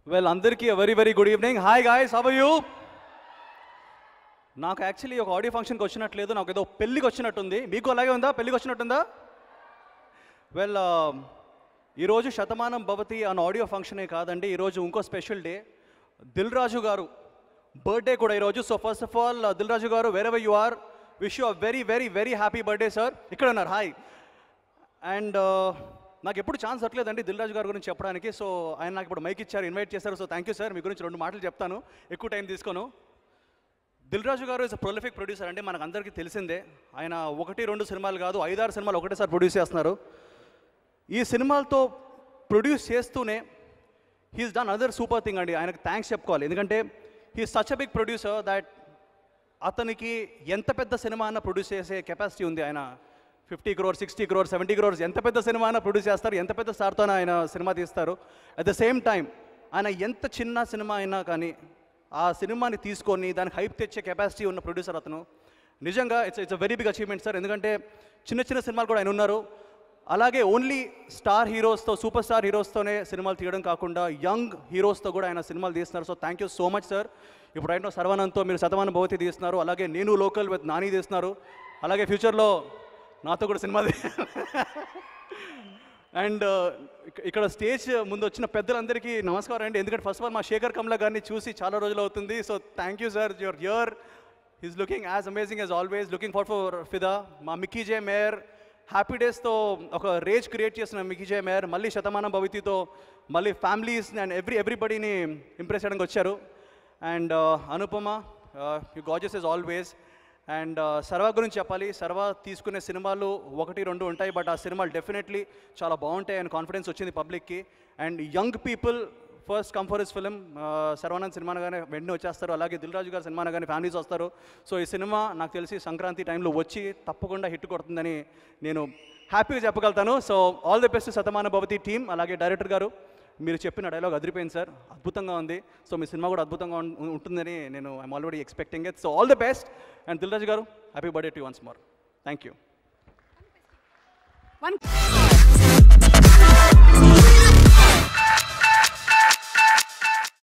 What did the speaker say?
Well అందరికీ very very good evening hi guys how you నాకు actually ఒక audio ఫంక్షన్కి వచ్చినట్లేదు నాకు ఏదో పెళ్ళికి వచ్చినట్టుంది మీకు అలాగే ఉందా పెళ్ళికి వచ్చినట్టుందా వెల్ ఈరోజు శతమానం భవతి అన్న ఆడియో ఫంక్షనే కాదండి ఈరోజు ఇంకో స్పెషల్ డే దిల్ రాజు గారు బర్త్డే కూడా ఈరోజు so first of all Dil Raju గారు wherever you are wish you very very very happy birthday sir ఇక్కడ ఉన్నారు హాయ్ అండ్ నాకు ఎప్పుడు ఛాన్స్ దొరకలేదండి దిల్ రాజు గారి గురించి చెప్పడానికి సో ఆయన నాకు ఇప్పుడు మైక్ ఇచ్చారు ఇన్వైట్ చేశారు సో థ్యాంక్ యూ సార్ మీ గురించి రెండు మాటలు చెప్తాను ఎక్కువ టైం తీసుకోను దిల్ రాజు గారు ఇస్ ప్రొలిఫిక్ ప్రొడ్యూసర్ అండి మనకు అందరికీ తెలిసిందే ఆయన ఒకటి రెండు సినిమాలు కాదు ఐదారు సినిమాలు ఒకటేసారి ప్రొడ్యూస్ చేస్తున్నారు ఈ సినిమాలతో ప్రొడ్యూస్ చేస్తూనే he's done other super thing అండి ఆయనకు థ్యాంక్స్ చెప్పుకోవాలి ఎందుకంటే he such a big producer that అతనికి ఎంత పెద్ద సినిమా అన్న ప్రొడ్యూస్ చేసే కెపాసిటీ ఉంది ఆయన fifty crore sixty crore seventy crores ఎంత పెద్ద సినిమా అయినా ప్రొడ్యూస్ చేస్తారు ఎంత పెద్ద స్టార్తో ఆయన సినిమా తీస్తారు అట్ ద సేమ్ టైం ఆయన ఎంత చిన్న సినిమా అయినా కానీ ఆ సినిమాని తీసుకొని దానికి హైప్ తెచ్చే కెపాసిటీ ఉన్న ప్రొడ్యూసర్ అతను నిజంగా it's it's a very big achievement sir ఎందుకంటే చిన్న చిన్న సినిమాలు కూడా ఆయన ఉన్నారు అలాగే ఓన్లీ స్టార్ హీరోస్తో సూపర్ స్టార్ హీరోస్తోనే సినిమాలు తీయడం కాకుండా యంగ్ హీరోస్తో కూడా ఆయన సినిమాలు తీస్తున్నారు so thank you so much sir ఇప్పుడు రైట్ సర్వానంద్తో మీరు శతమానం భవతి తీస్తున్నారు అలాగే నేను లోకల్ విత్ నాని తీస్తున్నారు అలాగే ఫ్యూచర్లో నాతో కూడా సినిమా అండ్ ఇక్కడ స్టేజ్ ముందు వచ్చిన పెద్దలందరికీ నమస్కారం అండి ఎందుకంటే ఫస్ట్ ఆఫ్ ఆల్ మా శేఖర్ కమలా గారిని చూసి చాలా రోజులు అవుతుంది so thank you sir your year is looking as amazing as always looking for for Fidaa మా మిక్కీ జే మేయర్ హ్యాపీ డేస్తో ఒక రేజ్ క్రియేట్ చేసిన మిక్కీ జే మేయర్ మళ్ళీ శతమానం భవితితో మళ్ళీ ఫ్యామిలీస్ అండ్ ఎవ్రీ ఎవ్రీబడీని ఇంప్రెస్ చేయడానికి వచ్చారు and Anupama you gorgeous is always and Sharwa గురించి చెప్పాలి సర్వా తీసుకునే సినిమాలు ఒకటి రెండు ఉంటాయి బట్ ఆ సినిమాలు డెఫినెట్లీ చాలా బాగుంటాయి అని కాన్ఫిడెన్స్ వచ్చింది పబ్లిక్కి and young people first comforts film Sharwanand సినిమా కానీ వెంటనే వచ్చేస్తారు అలాగే దిల్ రాజు గారి సినిమా కానీ ఫ్యామిలీస్ వస్తారు సో ఈ సినిమా నాకు తెలిసి సంక్రాంతి టైంలో వచ్చి తప్పకుండా హిట్ కొడుతుందని నేను హ్యాపీగా చెప్పగలుగుతాను so all the best Shatamana Bhavati team అలాగే డైరెక్టర్ గారు మీరు చెప్పిన డైలాగ్ అదిరిపోయింది సార్ అద్భుతంగా ఉంది సో మీ సినిమా కూడా అద్భుతంగా ఉం- ఉంటుందని నేను I'm already expecting it so all the best and Dil Raju గారు happy birthday to once more thank you One.